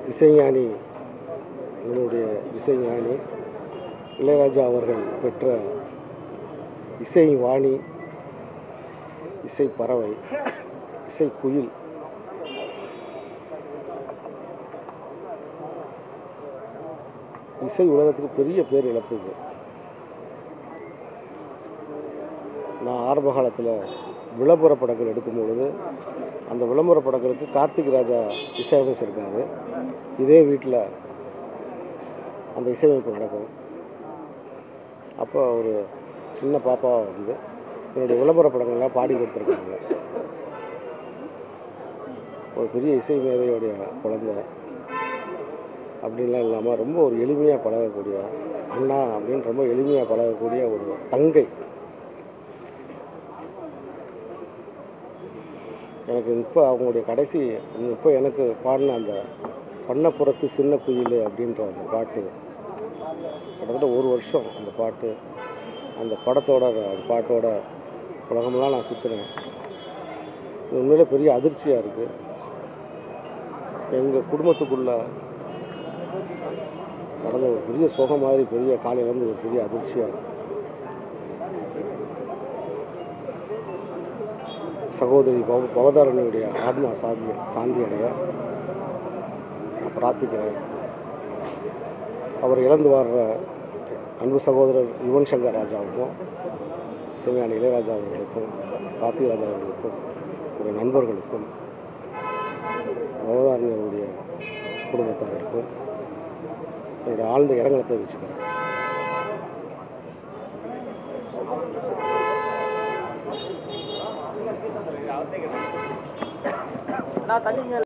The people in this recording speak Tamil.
இசைஞானி நம்மளுடைய இசைஞானி இளையராஜா அவர்கள் பெற்ற இசை வாணி இசை பறவை இசை குயில் இசை உலகத்துக்கு பெரிய பேர் இழப்பு இது நான் ஆரம்ப காலத்தில் விளம்பர படங்கள் எடுக்கும் பொழுது அந்த விளம்பர படங்களுக்கு கார்த்திக் ராஜா இசையமைச்சிருக்காரு இதே வீட்டில் அந்த இசையமைப்பு நடக்கும் அப்போ ஒரு சின்ன பாப்பாவை வந்து என்னுடைய விளம்பர படங்கள்லாம் பாடி கொடுத்துருக்காங்க ஒரு பெரிய இசை மேதையுடைய குழந்தை அப்படின்லாம் இல்லாமல் ரொம்ப ஒரு எளிமையாக பழகக்கூடிய அண்ணா அப்படின்னு ரொம்ப எளிமையாக பழகக்கூடிய ஒரு தங்கை எனக்கு இப்போ அவங்களுடைய கடைசி இப்போ எனக்கு பாடின அந்த பண்ணப்புறத்து சின்ன குயில் அப்படின்ற அந்த பாட்டு கிட்டத்தட்ட ஒரு வருஷம் அந்த பாட்டு அந்த படத்தோட அந்த பாட்டோட உலகமெல்லாம் நான் சுற்றுனேன் இது உண்மையிலே பெரிய அதிர்ச்சியாக இருக்குது எங்கள் குடும்பத்துக்குள்ள நடந்த ஒரு பெரிய சோகம் மாதிரி பெரிய காலையிலேருந்து ஒரு பெரிய அதிர்ச்சியாக இருக்கு சகோதரி பவ பவதாரணியுடைய ஆத்மா சாந்தி சாந்தி அடைய நான் பிரார்த்திக்கிறேன் அவர் இழந்து வர்ற அன்பு சகோதரர் யுவன் சங்கர் ராஜாவுக்கும் சிவஞானி இளையராஜா அவர்களுக்கும் கார்த்திக் ராஜா அவர்களுக்கும் என்னுடைய நண்பர்களுக்கும் பவதாரணியுடைய குடும்பத்தாருக்கும் என்னுடைய ஆழ்ந்த இரங்கலத்தை வச்சுக்கிறேன் நான் தண்ணிங்க